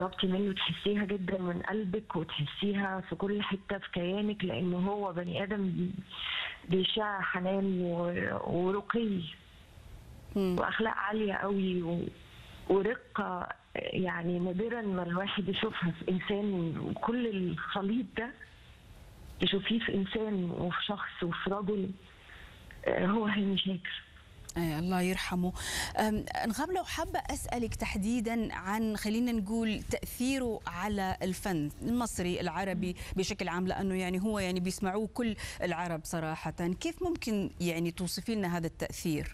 قربتي منه تحسيها جدا من قلبك وتحسيها في كل حته في كيانك لانه هو بني ادم بيشع حنان و- ورقي مم. واخلاق عاليه قوي و... ورقه يعني نادرا ما الواحد يشوفها في انسان وكل الخليط ده تشوفيه في انسان وفي شخص وفي رجل آه، هو هاني شاكر أي الله يرحمه أم، انغام لو حابة أسألك تحديدا عن خلينا نقول تأثيره على الفن المصري العربي بشكل عام لأنه يعني هو يعني بيسمعوه كل العرب صراحة كيف ممكن يعني توصفي لنا هذا التأثير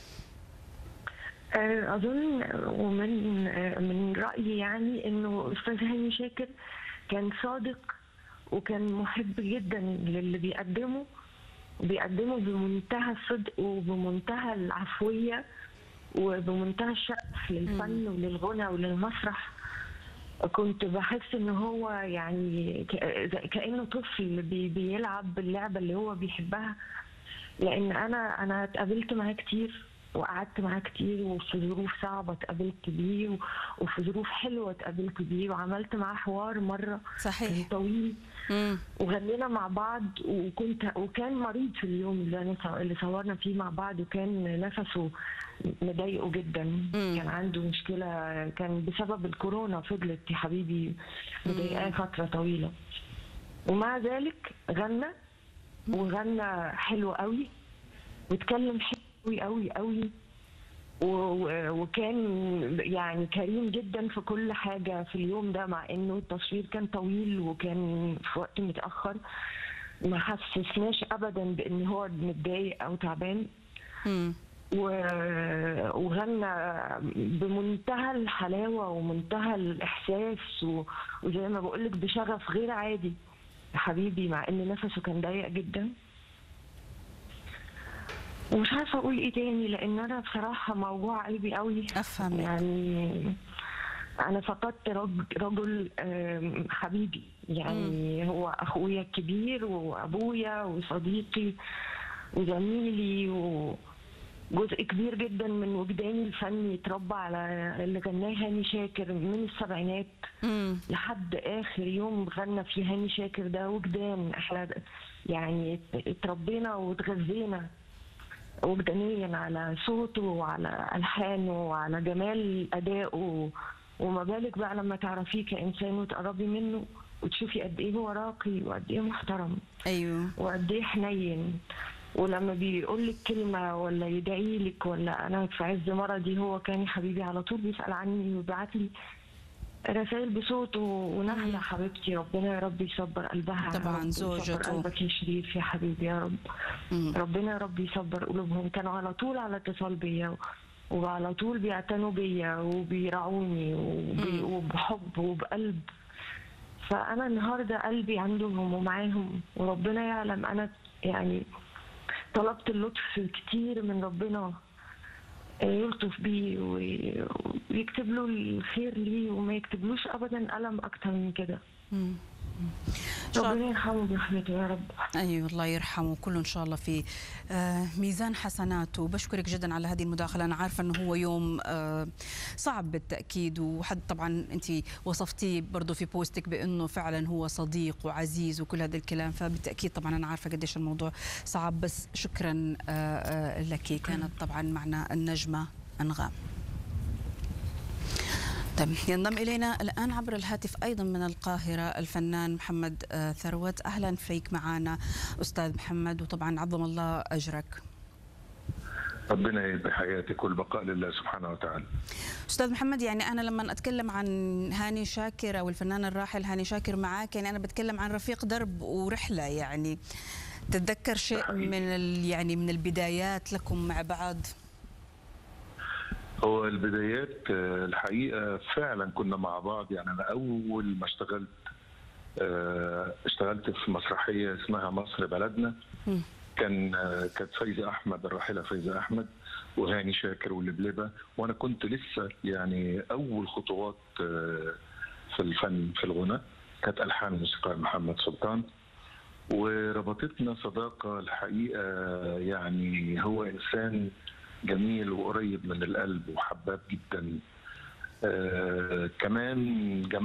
آه، أظن ومن آه، من رأيي يعني إنه أستاذ هاني شاكر كان صادق وكان محب جدا للي بيقدمه بيقدمه بمنتهى الصدق وبمنتهى العفوية وبمنتهى الشغف للفن وللغنى وللمسرح كنت بحس ان هو يعني ك- كانه طفل بي- بيلعب باللعبه اللي هو بيحبها لان انا انا اتقابلت معاه كتير وقعدت معاه كتير وفي ظروف صعبه اتقابلت بيه و- وفي ظروف حلوه اتقابلت بيه وعملت معاه حوار مره كان صحيح طويل مم. وغنينا مع بعض وكنت وكان مريض في اليوم اللي أنا ص- اللي صورنا فيه مع بعض وكان نفسه مضايقه جدا كان عنده مشكله كان بسبب الكورونا فضلت يا حبيبي مضايقاه فتره طويله ومع ذلك غنى وغنى حلو قوي واتكلم حلو قوي قوي قوي و- و- وكان يعني كريم جدا في كل حاجة في اليوم ده مع انه التصوير كان طويل وكان في وقت متأخر ما حسسناش ابدا بان هو متضايق او تعبان مم. و- وغنى بمنتهى الحلاوة ومنتهى الإحساس و- وزي ما بقولك بشغف غير عادي يا حبيبي مع إن نفسه كان ضيق جدا ومش عارفة أقول إيه تاني لأن أنا بصراحة موجوع قلبي قوي أفهم يعني أنا فقدت رج- رجل آم، حبيبي يعني هو أخويا الكبير وأبويا وصديقي وزميلي وجزء كبير جدا من وجداني الفني اتربى على اللي غناه هاني شاكر من السبعينات مم. لحد اخر يوم غنى فيه هاني شاكر ده وجدان احنا يعني اتربينا واتغذينا وجدانيا على صوته وعلى الحانه وعلى جمال ادائه وما بالك بقى لما تعرفيه كانسان وتقربي منه وتشوفي قد ايه هو راقي وقد ايه محترم أيوه وقد ايه حنين ولما بيقول لك كلمه ولا يدعي لك ولا انا في عز مرضي هو كان يا حبيبي على طول بيسال عني وبيبعت لي رسائل بصوته ونهله حبيبتي ربنا يا رب يصبر قلبها يا طبعاً رب، يصبر زوجته. قلبك يا شريف يا حبيبي يا رب مم. ربنا يا رب يصبر قلوبهم كانوا على طول على اتصال بيا وعلى طول بيعتنوا بيا وبيرعوني وبي- وبحب وبقلب فانا النهارده قلبي عندهم ومعاهم وربنا يعلم انا يعني طلبت اللطف كتير من ربنا يلطف بيه وي- ويكتب له الخير ليه وما يكتبلوش ابدا الم اكتر من كده مم. إن شاء الله. ربنا يرحمه برحمته يا رب ايوه الله يرحمه كله ان شاء الله في آه، ميزان حسناته بشكرك جدا على هذه المداخله انا عارفه انه هو يوم آه، صعب بالتاكيد وحد طبعا انت وصفتيه برضه في بوستك بانه فعلا هو صديق وعزيز وكل هذا الكلام فبالتاكيد طبعا انا عارفه قديش الموضوع صعب بس شكرا آه، آه، لك كانت طبعا معنا النجمه انغام طيب ينضم إلينا الآن عبر الهاتف أيضا من القاهرة الفنان محمد آه، ثروت أهلا فيك معنا أستاذ محمد وطبعا عظم الله أجرك ربنا يهدي حياتك والبقاء لله سبحانه وتعالى أستاذ محمد يعني أنا لما أتكلم عن هاني شاكر أو الفنان الراحل هاني شاكر معاك يعني أنا بتكلم عن رفيق درب ورحلة يعني تتذكر شيء من ال يعني من البدايات لكم مع بعض هو البدايات آه، الحقيقه فعلا كنا مع بعض يعني انا اول ما اشتغلت آه، اشتغلت في مسرحيه اسمها مصر بلدنا مم. كان آه، كانت فايزه احمد الراحله فايزه احمد وهاني شاكر واللبلبه وانا كنت لسه يعني اول خطوات آه، في الفن في الغنى كانت الحان موسيقار محمد سلطان وربطتنا صداقه الحقيقه يعني هو انسان جميل وقريب من القلب وحباب جدا آه كمان